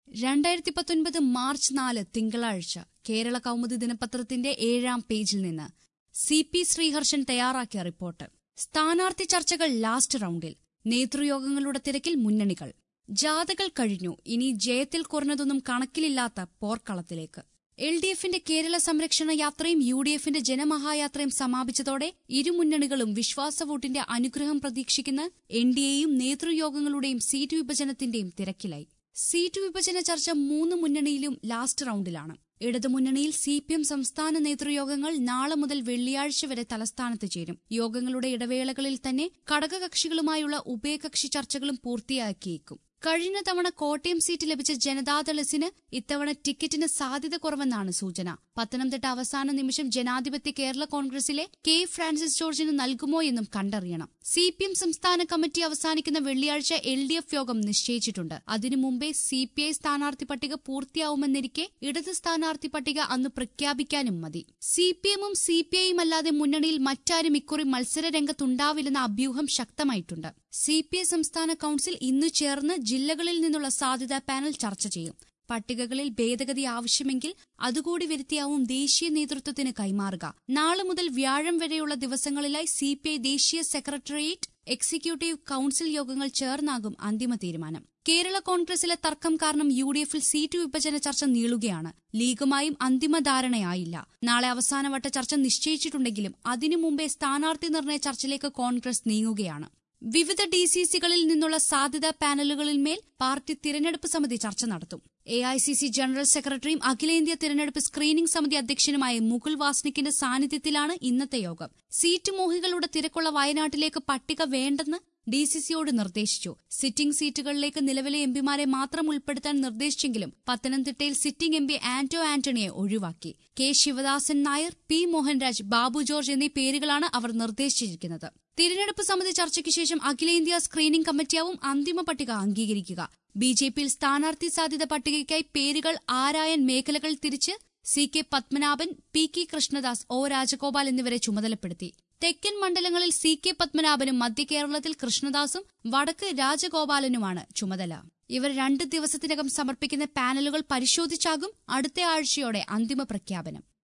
രണ്ടായിരത്തി പത്തൊൻപത് മാർച്ച് നാല് തിങ്കളാഴ്ച കേരള കൗമുദി ദിനപത്രത്തിന്റെ ഏഴാം പേജിൽ നിന്ന് സി പി ശ്രീഹർഷൻ തയ്യാറാക്കിയ റിപ്പോർട്ട് സ്ഥാനാർത്ഥി ചർച്ചകൾ ലാസ്റ്റ് റൌണ്ടിൽ നേതൃയോഗങ്ങളുടെ തിരക്കിൽ മുന്നണികൾ ജാഥകൾ കഴിഞ്ഞു ഇനി ജയത്തിൽ കുറഞ്ഞതൊന്നും കണക്കിലില്ലാത്ത പോർക്കളത്തിലേക്ക് എൽ ഡി എഫിന്റെ കേരള സംരക്ഷണ യാത്രയും യു ഡി എഫിന്റെ ജനമഹായാത്രയും സമാപിച്ചതോടെ ഇരുമുന്നണികളും വിശ്വാസ വോട്ടിന്റെ അനുഗ്രഹം പ്രതീക്ഷിക്കുന്ന എൻ ഡി എയും നേതൃയോഗങ്ങളുടെയും സീറ്റ് വിഭജനത്തിന്റെയും തിരക്കിലായി സീറ്റ് വിഭജന ചർച്ച മൂന്ന് മുന്നണിയിലും ലാസ്റ്റ് റൌണ്ടിലാണ് ഇടതുമുന്നണിയിൽ സി പി എം സംസ്ഥാന നേതൃയോഗങ്ങൾ നാളെ മുതൽ വെള്ളിയാഴ്ച വരെ തലസ്ഥാനത്ത് ചേരും യോഗങ്ങളുടെ ഇടവേളകളിൽ തന്നെ ഘടകകക്ഷികളുമായുള്ള ഉഭയകക്ഷി ചർച്ചകളും പൂർത്തിയാക്കിയേക്കും കഴിഞ്ഞ തവണ കോട്ടയം സീറ്റ് ലഭിച്ച ജനതാദൾ എസിന് ഇത്തവണ ടിക്കറ്റിന് സാധ്യത കുറവെന്നാണ് സൂചന പത്തനംതിട്ട അവസാന നിമിഷം ജനാധിപത്യ കേരള കോൺഗ്രസിലെ കെ ഫ്രാൻസിസ് ജോർജിന് നൽകുമോ എന്നും കണ്ടറിയണം സി പി എം സംസ്ഥാന കമ്മിറ്റി അവസാനിക്കുന്ന വെള്ളിയാഴ്ച എൽ ഡി എഫ് യോഗം നിശ്ചയിച്ചിട്ടുണ്ട് അതിനു മുമ്പേ സി പി ഐ സ്ഥാനാർത്ഥി പട്ടിക പൂർത്തിയാവുമെന്നിരിക്കെ ഇടത് സ്ഥാനാർത്ഥി പട്ടിക അന്ന് പ്രഖ്യാപിക്കാനും മതി സി പി എമ്മും സി പി ഐയും അല്ലാതെ മുന്നണിയിൽ മറ്റാരും ഇക്കുറി മത്സര രംഗത്തുണ്ടാവില്ലെന്ന അഭ്യൂഹം ശക്തമായിട്ടുണ്ട് സി പി ഐ സംസ്ഥാന കൌൺസിൽ ഇന്നു ചേർന്ന് ജില്ലകളിൽ നിന്നുള്ള സാധ്യതാ പാനൽ ചർച്ച ചെയ്യും പട്ടികകളിൽ ഭേദഗതി ആവശ്യമെങ്കിൽ അതുകൂടി വരുത്തിയാവും ദേശീയ നേതൃത്വത്തിന് കൈമാറുക നാളെ മുതൽ വ്യാഴം വരെയുള്ള ദിവസങ്ങളിലായി സി പി ഐ ദേശീയ സെക്രട്ടേറിയറ്റ് എക്സിക്യൂട്ടീവ് കൌൺസിൽ യോഗങ്ങൾ ചേർന്നാകും അന്തിമ തീരുമാനം കേരള കോൺഗ്രസിലെ തർക്കം കാരണം യു ഡി എഫിൽ സീറ്റ് വിഭജന ചർച്ച നീളുകയാണ് ലീഗുമായും അന്തിമ ധാരണയായില്ല നാളെ അവസാനവട്ട ചർച്ച നിശ്ചയിച്ചിട്ടുണ്ടെങ്കിലും അതിനു മുമ്പേ സ്ഥാനാർത്ഥി നിർണയ ചർച്ചയിലേക്ക് കോൺഗ്രസ് നീങ്ങുകയാണ് വിവിധ ഡി സി സികളിൽ നിന്നുള്ള സാധ്യതാ പാനലുകളിന്മേൽ പാർട്ടി തിരഞ്ഞെടുപ്പ് സമിതി ചർച്ച നടത്തും A I C C general സെക്രട്ടറിയും അഖിലേന്ത്യാ തിരഞ്ഞെടുപ്പ് സ്ക്രീനിംഗ് സമിതി അധ്യക്ഷനുമായ മുകുൾ വാസ്നിക്കിന്റെ സാന്നിധ്യത്തിലാണ് ഇന്നത്തെ യോഗം സീറ്റ് മോഹികളുടെ തിരക്കുള്ള വയനാട്ടിലേക്ക് പട്ടിക വേണ്ടെന്ന് ഡി സി സിയോട് നിർദ്ദേശിച്ചു സിറ്റിംഗ് സീറ്റുകളിലേക്ക് നിലവിലെ എംപിമാരെ മാത്രം ഉൾപ്പെടുത്താൻ നിർദ്ദേശിച്ചെങ്കിലും പത്തനംതിട്ടയിൽ സിറ്റിംഗ് എം പി ആന്റോ ആന്റണിയെ ഒഴിവാക്കി K Sivadasan Nair P Mohanraj Babu George എന്നീ പേരുകളാണ് അവർ നിർദ്ദേശിച്ചിരിക്കുന്നത് തിരഞ്ഞെടുപ്പ് സമിതി ചർച്ചയ്ക്ക് ശേഷം അഖിലേന്ത്യാ സ്ക്രീനിംഗ് കമ്മിറ്റിയാവും അന്തിമ പട്ടിക അംഗീകരിക്കുക ബി ജെ പിയിൽ സ്ഥാനാർത്ഥി സാധ്യത പട്ടികയ്ക്കായി പേരുകൾ ആരായൻ മേഖലകൾ തിരിച്ച് C K Padmanabhan P K Krishnadas O Rajagopal എന്നിവരെ ചുമതലപ്പെടുത്തി തെക്കൻ മണ്ഡലങ്ങളിൽ സി കെ പത്മനാഭനും മധ്യ കേരളത്തിൽ കൃഷ്ണദാസും വടക്ക് രാജഗോപാലനുമാണ് ചുമതല ഇവർ രണ്ട് ദിവസത്തിനകം സമർപ്പിക്കുന്ന പാനലുകൾ പരിശോധിച്ചാകും അടുത്ത ആഴ്ചയോടെ അന്തിമ പ്രഖ്യാപനം